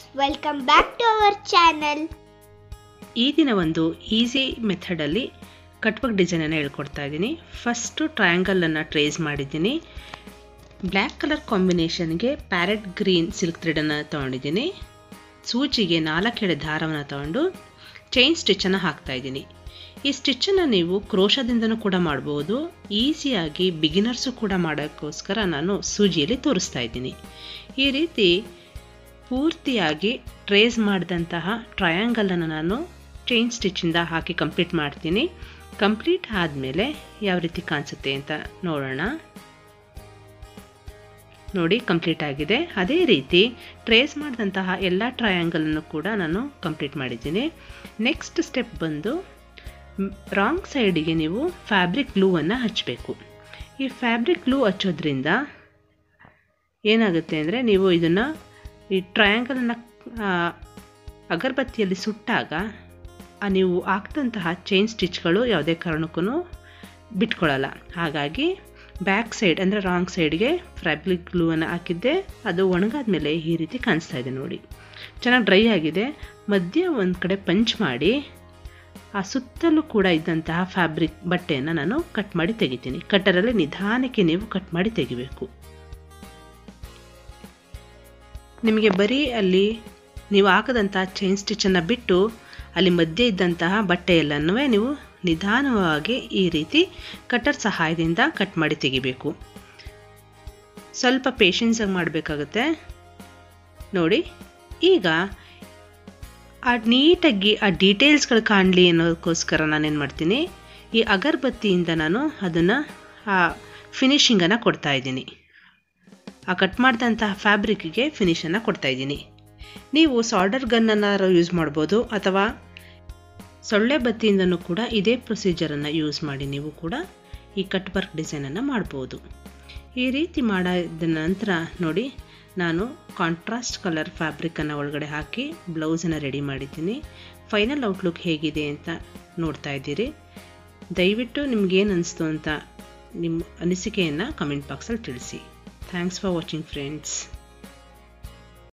welcome back to our channel ಈ ದಿನ ಒಂದು ಈಸಿ ಮೆಥಡಲ್ಲಿ ಕಟ್ ವರ್ಕ್ ಡಿಸೈನನ್ನು ಹೇಳ್ಕೊಡ್ತಾ ಇದ್ದೀನಿ ಫಸ್ಟು ಟ್ರಯಾಂಗಲನ್ನು ಟ್ರೇಸ್ ಮಾಡಿದ್ದೀನಿ ಬ್ಲ್ಯಾಕ್ ಕಲರ್ ಕಾಂಬಿನೇಷನ್ಗೆ ಪ್ಯಾರೆಟ್ ಗ್ರೀನ್ ಸಿಲ್ಕ್ ಥ್ರೆಡನ್ನು ತೊಗೊಂಡಿದ್ದೀನಿ ಸೂಜಿಗೆ ನಾಲ್ಕೆಡೆ ದಾರವನ್ನು ತಗೊಂಡು ಚೈನ್ ಸ್ಟಿಚ್ಚನ್ನು ಹಾಕ್ತಾ ಇದ್ದೀನಿ ಈ ಸ್ಟಿಚ್ಚನ್ನು ನೀವು ಕ್ರೋಶದಿಂದನೂ ಕೂಡ ಮಾಡ್ಬೋದು ಈಸಿಯಾಗಿ ಬಿಗಿನರ್ಸು ಕೂಡ ಮಾಡೋಕ್ಕೋಸ್ಕರ ನಾನು ಸೂಜಿಯಲ್ಲಿ ತೋರಿಸ್ತಾ ಇದ್ದೀನಿ ಈ ರೀತಿ ಪೂರ್ತಿಯಾಗಿ ಟ್ರೇಸ್ ಮಾಡಿದಂತಹ ಟ್ರಯಾಂಗಲನ್ನು ನಾನು ಚೈನ್ ಸ್ಟಿಚ್ಚಿಂದ ಹಾಕಿ ಕಂಪ್ಲೀಟ್ ಮಾಡ್ತೀನಿ ಕಂಪ್ಲೀಟ್ ಆದಮೇಲೆ ಯಾವ ರೀತಿ ಕಾಣಿಸುತ್ತೆ ಅಂತ ನೋಡೋಣ ನೋಡಿ ಕಂಪ್ಲೀಟ್ ಆಗಿದೆ ಅದೇ ರೀತಿ ಟ್ರೇಸ್ ಮಾಡಿದಂತಹ ಎಲ್ಲ ಟ್ರಯಾಂಗಲನ್ನು ಕೂಡ ನಾನು ಕಂಪ್ಲೀಟ್ ಮಾಡಿದ್ದೀನಿ ನೆಕ್ಸ್ಟ್ ಸ್ಟೆಪ್ ಬಂದು ರಾಂಗ್ ಸೈಡಿಗೆ ನೀವು ಫ್ಯಾಬ್ರಿಕ್ ಗ್ಲೂವನ್ನು ಹಚ್ಚಬೇಕು ಈ ಫ್ಯಾಬ್ರಿಕ್ ಗ್ಲೂ ಹಚ್ಚೋದ್ರಿಂದ ಏನಾಗುತ್ತೆ ಅಂದರೆ ನೀವು ಇದನ್ನು ಈ ಟ್ರಯಾಂಗಲನ್ನು ಅಗರಬತ್ತಿಯಲ್ಲಿ ಸುಟ್ಟಾಗ ನೀವು ಹಾಕ್ದಂತಹ ಚೈನ್ ಸ್ಟಿಚ್ಗಳು ಯಾವುದೇ ಕಾರಣಕ್ಕೂ ಬಿಟ್ಕೊಳ್ಳಲ್ಲ ಹಾಗಾಗಿ ಬ್ಯಾಕ್ ಸೈಡ್ ಅಂದರೆ ರಾಂಗ್ ಸೈಡ್ಗೆ ಫ್ಯಾಬ್ರಿಕ್ ಗ್ಲೂವನ್ನು ಹಾಕಿದ್ದೆ ಅದು ಒಣಗಾದ್ಮೇಲೆ ಈ ರೀತಿ ಕಾಣಿಸ್ತಾ ಇದೆ ನೋಡಿ ಚೆನ್ನಾಗಿ ಡ್ರೈ ಆಗಿದೆ ಮಧ್ಯೆ ಒಂದು ಕಡೆ ಪಂಚ್ ಮಾಡಿ ಆ ಸುತ್ತಲೂ ಕೂಡ ಇದ್ದಂತಹ ಫ್ಯಾಬ್ರಿಕ್ ಬಟ್ಟೆಯನ್ನು ನಾನು ಕಟ್ ಮಾಡಿ ತೆಗಿತೀನಿ ಕಟ್ಟರಲ್ಲಿ ನಿಧಾನಕ್ಕೆ ನೀವು ಕಟ್ ಮಾಡಿ ತೆಗಿಬೇಕು ನಿಮಗೆ ಬರೀ ಅಲ್ಲಿ ನೀವು ಹಾಕದಂತಹ ಚೈನ್ ಸ್ಟಿಚ್ಚನ್ನು ಬಿಟ್ಟು ಅಲ್ಲಿ ಮಧ್ಯೆ ಇದ್ದಂತಹ ಬಟ್ಟೆ ಎಲ್ಲನೂ ನೀವು ನಿಧಾನವಾಗಿ ಈ ರೀತಿ ಕಟ್ಟರ್ ಸಹಾಯದಿಂದ ಕಟ್ ಮಾಡಿ ತೆಗಿಬೇಕು ಸ್ವಲ್ಪ ಪೇಷನ್ಸಾಗಿ ಮಾಡಬೇಕಾಗುತ್ತೆ ನೋಡಿ ಈಗ ಆ ನೀಟಾಗಿ ಆ ಡೀಟೇಲ್ಸ್ಗಳು ಕಾಣಲಿ ಅನ್ನೋದಕ್ಕೋಸ್ಕರ ನಾನೇನು ಮಾಡ್ತೀನಿ ಈ ಅಗರಬತ್ತಿಯಿಂದ ನಾನು ಅದನ್ನು ಆ ಫಿನಿಶಿಂಗನ್ನು ಕೊಡ್ತಾ ಇದ್ದೀನಿ ಆ ಕಟ್ ಮಾಡಿದಂತಹ ಫ್ಯಾಬ್ರಿಕ್ಗೆ ಫಿನಿಷನ್ನು ಕೊಡ್ತಾ ಇದ್ದೀನಿ ನೀವು ಸಾಲ್ಡರ್ ಗನ್ನನ್ನು ಯೂಸ್ ಮಾಡ್ಬೋದು ಅಥವಾ ಸೊಳ್ಳೆ ಬತ್ತಿಯಿಂದನೂ ಕೂಡ ಇದೇ ಪ್ರೊಸೀಜರನ್ನು ಯೂಸ್ ಮಾಡಿ ನೀವು ಕೂಡ ಈ ಕಟ್ ವರ್ಕ್ ಡಿಸೈನನ್ನು ಮಾಡ್ಬೋದು ಈ ರೀತಿ ಮಾಡಿದ ನಂತರ ನೋಡಿ ನಾನು ಕಾಂಟ್ರಾಸ್ಟ್ ಕಲರ್ ಫ್ಯಾಬ್ರಿಕನ್ನು ಒಳಗಡೆ ಹಾಕಿ ಬ್ಲೌಸನ್ನು ರೆಡಿ ಮಾಡಿದ್ದೀನಿ ಫೈನಲ್ ಔಟ್ಲುಕ್ ಹೇಗಿದೆ ಅಂತ ನೋಡ್ತಾ ಇದ್ದೀರಿ ದಯವಿಟ್ಟು ನಿಮ್ಗೇನು ಅನಿಸ್ತು ಅಂತ ನಿಮ್ಮ ಅನಿಸಿಕೆಯನ್ನು ಕಮೆಂಟ್ ಬಾಕ್ಸಲ್ಲಿ ತಿಳಿಸಿ ಥ್ಯಾಂಕ್ಸ್ ಫಾರ್ ವಾಚಿಂಗ್ ಫ್ರೆಂಡ್ಸ್